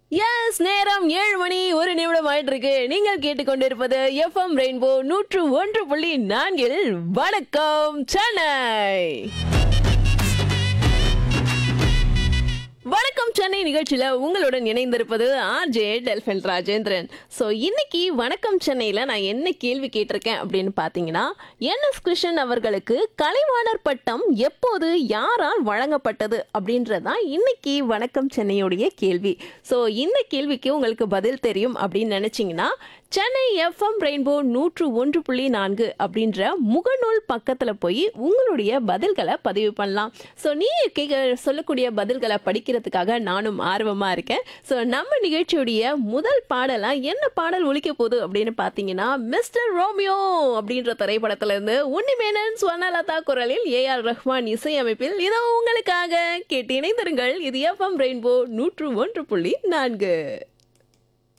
S நேரம் ஏழு மணி ஒரு நிமிடம் ஆயிட்டு இருக்கு நீங்கள் கேட்டுக்கொண்டிருப்பது எஃப்எம் ரெயின்போ நூற்று ஒன்று புள்ளி நான்கில் வணக்கம் சென்னை வணக்கம் சென்னை நிகழ்ச்சியில உங்களுடன் இணைந்திருப்பது ஆர்ஜே டெல்ஃபன் ராஜேந்திரன் ஸோ இன்னைக்கு வணக்கம் சென்னையில நான் என்ன கேள்வி கேட்டிருக்கேன் அப்படின்னு பார்த்தீங்கன்னா என்எஸ் கிருஷ்ணன் அவர்களுக்கு கலைவாணர் பட்டம் எப்போது யாரால் வழங்கப்பட்டது அப்படின்றதான் இன்னைக்கு வணக்கம் சென்னையுடைய கேள்வி ஸோ இந்த கேள்விக்கு உங்களுக்கு பதில் தெரியும் அப்படின்னு நினைச்சீங்கன்னா சென்னை எஃப்எம் ரெயின்போ நூற்று ஒன்று புள்ளி நான்கு அப்படின்ற முகநூல் பக்கத்தில் போய் உங்களுடைய பதில்களை பதிவு பண்ணலாம் ஸோ நீங்கள் கேட்க சொல்லக்கூடிய பதில்களை படிக்கிறதுக்காக நானும் ஆர்வமாக இருக்கேன் ஸோ நம்ம நிகழ்ச்சியுடைய முதல் பாடலாம் என்ன பாடல் ஒலிக்க போகுது அப்படின்னு பார்த்தீங்கன்னா மிஸ்டர் ரோமியோ அப்படின்ற திரைப்படத்திலிருந்து உன்னிமேனன் ஸ்வர்ணலதா குரலில் ஏஆர் ரஹ்மான் இசையமைப்பில் இதோ உங்களுக்காக கேட்டு இணைந்திருங்கள் இது எஃப்எம் ரெயின்போ நூற்று ஒன்று புள்ளி நான்கு